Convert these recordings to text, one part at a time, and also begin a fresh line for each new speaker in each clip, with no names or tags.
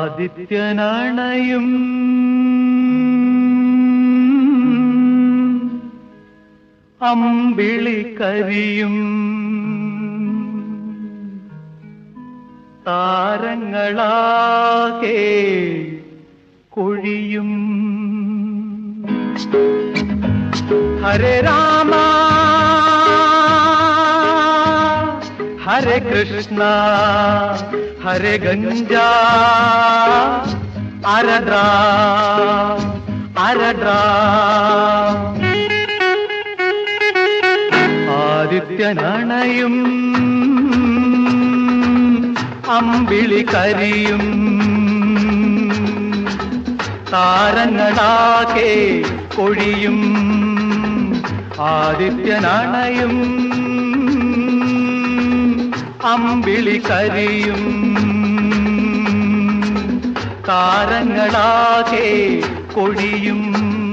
ആദിത്യനണയും അമ്പിളി കരിയും താരങ്ങളാകെ കൊഴിയും ഹരേ രാമ ഹരേ കൃഷ്ണ ഹരേ ഗംജ അരദ്രാ അരദ്രാ ആദിത്യനണയും അമ്പിളി കരിയും താരങ്ങളാകെ കൊഴിയും ആദിത്യനണയും അമ്പിളി കരിയും താരങ്ങളാകെ കൊഴിയും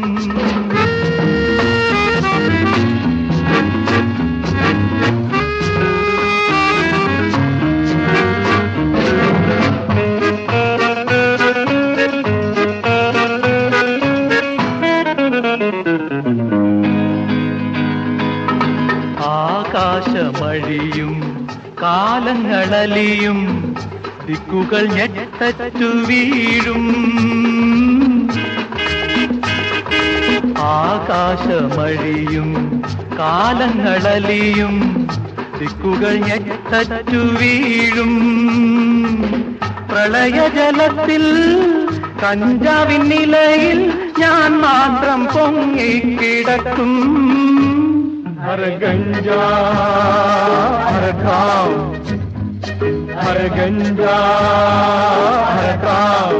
ആകാശമഴിയും കാലങ്ങളലിയും ദിക്കുകൾ ഞെട്ടറ്റു വീഴും ആകാശമഴിയും കാലങ്ങളലിയും ദിക്കുകൾ ഞെട്ടറ്റു വീഴും പ്രളയജലത്തിൽ കഞ്ചാവിൻ നിലയിൽ ഞാൻ മാത്രം പൊങ്ങിക്കിടക്കും
हर गंजा हर काम हर गंजा हर काम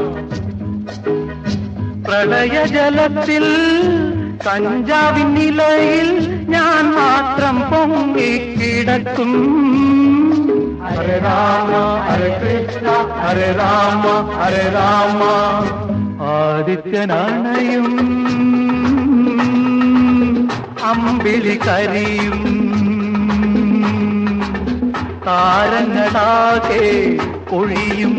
പ്രളയജലത്തിൽ കഞ്ചാവിൻ നിലയിൽ ഞാൻ മാത്രം പൊങ്ങിക്കിടക്കും
हरे राम हरे कृष्ण हरे राम हरे राम
ആദിത്യനാണയും അമ്പിളി കരിയും താരങ്ങളാകെ പൊഴിയും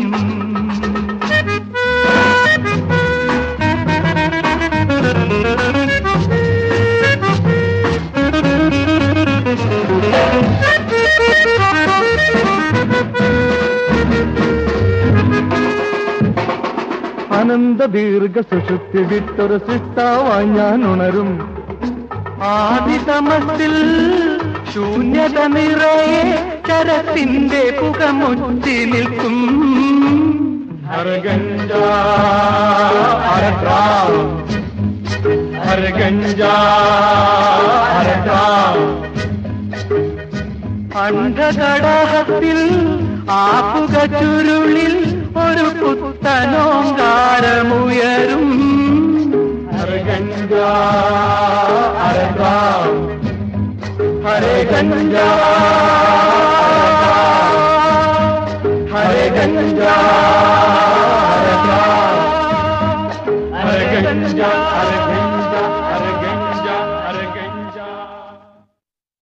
അനന്ത ദീർഘ സുഷുപ്തി വിട്ടൊരു സൃഷ്ടാവായി ഞാൻ ഉണരും
ആദിതമത്തിൽ ശൂന്യത നിറയെ ചരത്തിന്റെ പുകമുറ്റി നിൽക്കും
हर गंजा हर काम हर गंजा हर काम
അന്ധകടഹത്തിൽ ആപ്പുക ചുരുളിൽ ഒരു പുത്തനോങ്കാരമുയരും
हर गंजा हर काम हरे गंजा हरे गंजा